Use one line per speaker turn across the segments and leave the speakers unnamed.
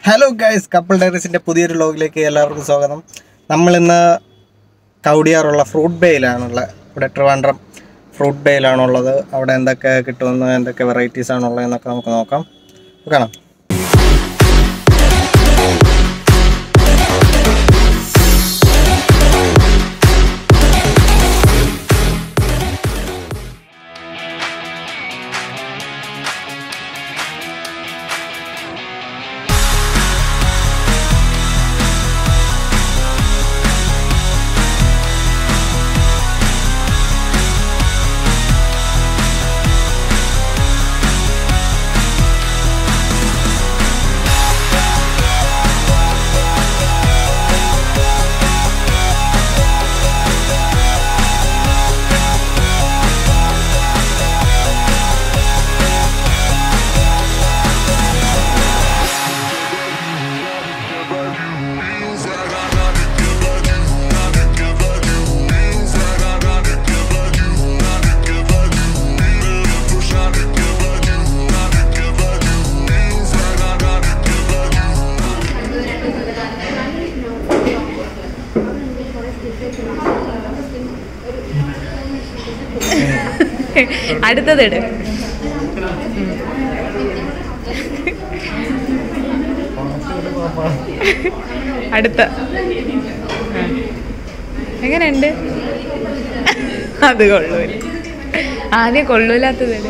Hello guys couple ഡയറീസിൻ്റെ പുതിയൊരു ലോഗിലേക്ക് എല്ലാവർക്കും സ്വാഗതം നമ്മളിന്ന് കൗടിയാറുള്ള ഫ്രൂട്ട് ബേയിലാണുള്ള ഇവിടെ ട്രിവാൻഡ്രം ഫ്രൂട്ട് ബേയിലാണുള്ളത് അവിടെ എന്തൊക്കെ കിട്ടുമെന്ന് എന്തൊക്കെ വെറൈറ്റീസ് ആണുള്ളത് എന്നൊക്കെ നമുക്ക് നോക്കാം കാണാം
അടുത്തത് ഇട് അടുത്ത ആ. എങ്ങനെയുണ്ട് അത് കൊള്ളൂല ആദ്യം കൊള്ളൂലാത്തത് ഇട്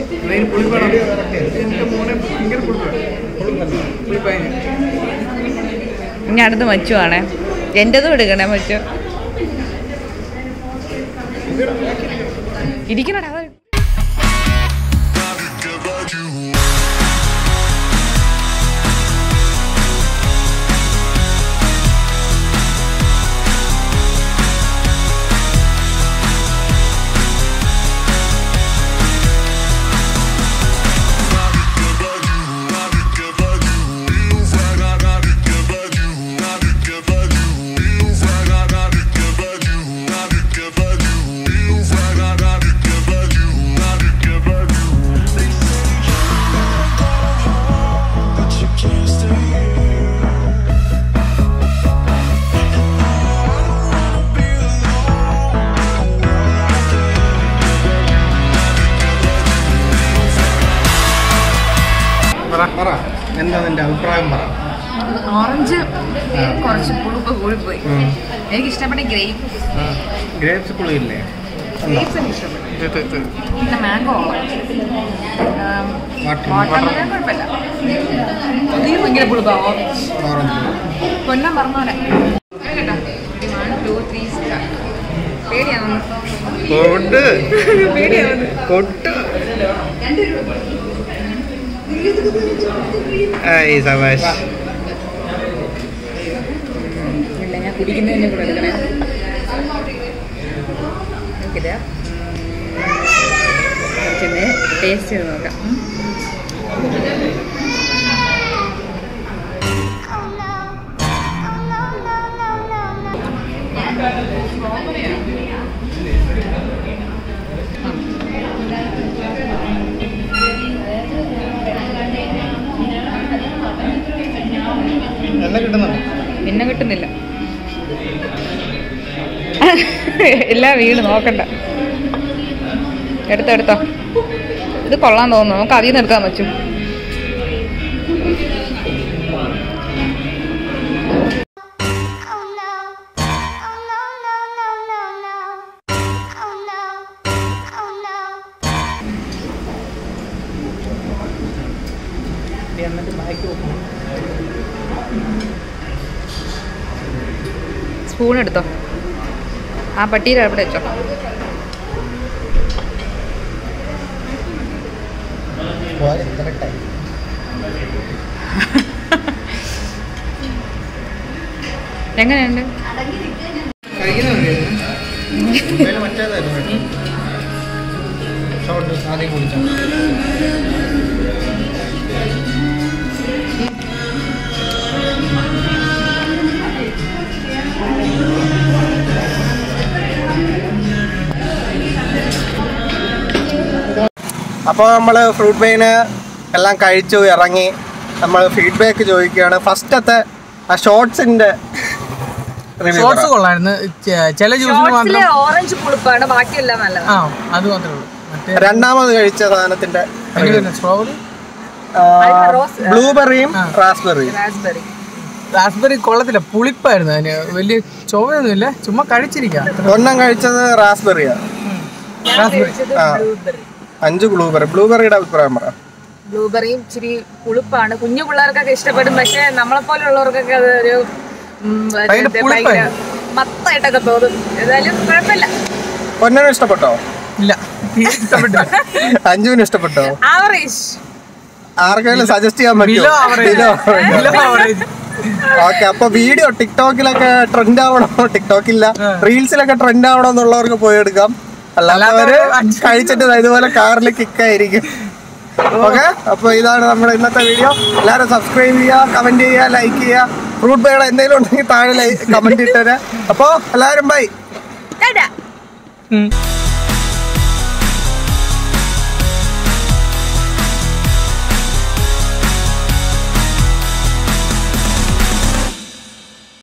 ഇനി അടുത്ത് മച്ചു ആണേ എൻ്റെതും എടുക്കണേ മച്ചു ഇരിക്കണടാ അതാ
പറ എന്താ നിന്റെ അഭിപ്രായം പറ
ഓറഞ്ച് കുറച്ച് പുളിപ്പ് കൂടിപ്പോയി എനിക്ക് ഇഷ്ടപ്പെട്ട ഗ്രേപ്പ്
ഗ്രേപ്സ് പുളിയില്ലേ
ഗ്രേപ്സ് എനിക്ക് ഇഷ്ടപ്പെട്ടു പിന്നെ മാംഗോ
വാട്ടർ
വാട്ടർമെലൻ കുഴപ്പമില്ല നീ ഭയങ്കര പുളിപ്പാ ഓറഞ്ച്
ഓറഞ്ച്
കൊല്ലം പറഞ്ഞോലെ കേട്ടോ വൺ ടു ത്രീ സ്റ്റാർ പേടിയാവുന്നു
കൊണ്ട്
പേടിയാവുന്നു
കൊട്ട് ഐ സബാഷ്
ഇല്ല ഞാൻ കുടിക്കുന്നതിനെ കൂടെ എടുക്കണേ നോക്കില്ല കുറച്ചൊന്ന് ടേസ്റ്റ് ചെയ്ത് നോക്കാം ഉം.
എല്ലാം കിട്ടുന്നുണ്ടോ
പിന്നെ കിട്ടുന്നില്ല എല്ലാം വീണ് നോക്കണ്ട എടുത്തോ എടുത്തോ ഇത് കൊള്ളാൻ തോന്നുന്നു നമുക്ക് അതിൽ നിന്ന് എടുക്കാൻ പറ്റും
Oh no. Oh no, no, no, no, no. Oh no. Oh no.
Spoon എടുത്തോ ആ പട്ടിയുടെ അവിടെ വെച്ചോ എങ്ങനെയുണ്ട്
മറ്റേതായിരുന്നു ഷോർട്ട് ആദ്യം കുടിച്ചോ അപ്പോൾ നമ്മൾ ഫ്രൂട്ട് ബൈന് എല്ലാം കഴിച്ചു ഇറങ്ങി നമ്മൾ ഫീഡ്ബാക്ക് ചോദിക്കുകയാണ് ഫസ്റ്റത്തെ ആ ഷോർട്സിന്റെ റിവ്യൂ
ഷോർട്സ് കൊള്ളായിരുന്നു ചെ- ചില ജ്യൂസിന്
ഷോർട്സിലെ
മാത്രം
ഓറഞ്ച് പുളിപ്പാണ് ബാക്കിയെല്ലാം നല്ലത്
ആ അത് മാത്രമേ ഉള്ളൂ മറ്റേ
രണ്ടാമത് കഴിച്ച സാധനത്തിന്റെ
സ്ട്രോബെറി
റോസ്
ബ്ലൂബെറിയും റാസ്ബെറിയും
റാസ്ബെറി
റാസ്ബെറി കൊള്ളത്തില്ല പുളിപ്പായിരുന്നു അതിന് വലിയ ചൊവ്വയൊന്നുമില്ല ചുമ്മാ കഴിച്ചിരിക്കാം
ഒരെണ്ണം കഴിച്ചത് റാസ്ബെറിയാ
ഞാൻ കഴിച്ചത് ബ്ലൂബെറി
അഞ്ച് ബ്ലൂബെറി ബ്ലൂബെറിയുടെ അഭിപ്രായം പറ
ബ്ലൂബെറിയും ഇച്ചിരി പുളിപ്പാണ് കുഞ്ഞു പിള്ളേർക്കൊക്കെ ഇഷ്ടപ്പെടും പക്ഷെ നമ്മളെ പോലുള്ളവർക്കൊക്കെ അത് ഒരു ഉം,
ഭയങ്കര
ഇത്
പുളിപ്പായി.
ഭയങ്കര മത്തായിട്ടൊക്കെ തോന്നും ഏതായാലും കുഴപ്പമില്ല
പൊന്നനും ഇഷ്ടപ്പെട്ടോ
ഇല്ല തീരെ ഇഷ്ടപ്പെട്ടില്ല
അഞ്ജുവിന് ഇഷ്ടപ്പെട്ടോ
ആവറേജ്
ആർക്കെങ്കിലും സജസ്റ്റ് ചെയ്യാൻ
ബിലോ
പറ്റുമോ
ആവറേജ് ബിലോ ആവറേജ്
ഓക്കെ അപ്പൊ വീഡിയോ ടിക്ടോക്കിലൊക്കെ ട്രെൻഡ് ആവണോ ടിക്ടോക്കില്ല റീൽസിലൊക്കെ ട്രെൻഡ് ആവണോ എന്നുള്ളവർക്ക് പോയി എടുക്കാം അല്ലാത്തവര്
അല്ലാത്തവര്
കഴിച്ചിട്ട് ദാ ഇതുപോലെ കാറിൽ കിക്കായിരിക്കും ഓക്കെ അപ്പൊ ഇതാണ് നമ്മുടെ ഇന്നത്തെ വീഡിയോ എല്ലാവരും സബ്സ്ക്രൈബ് ചെയ്യുക കമന്റ് ചെയ്യുക ലൈക്ക് ചെയ്യുക ഫ്രൂട്ട് ബേകൾ എന്തെങ്കിലും ഉണ്ടെങ്കിൽ താഴെ കമന്റ് ഇട്ടുതരാം അപ്പൊ എല്ലാവരും ബൈ
ടാറ്റാ
ഉം.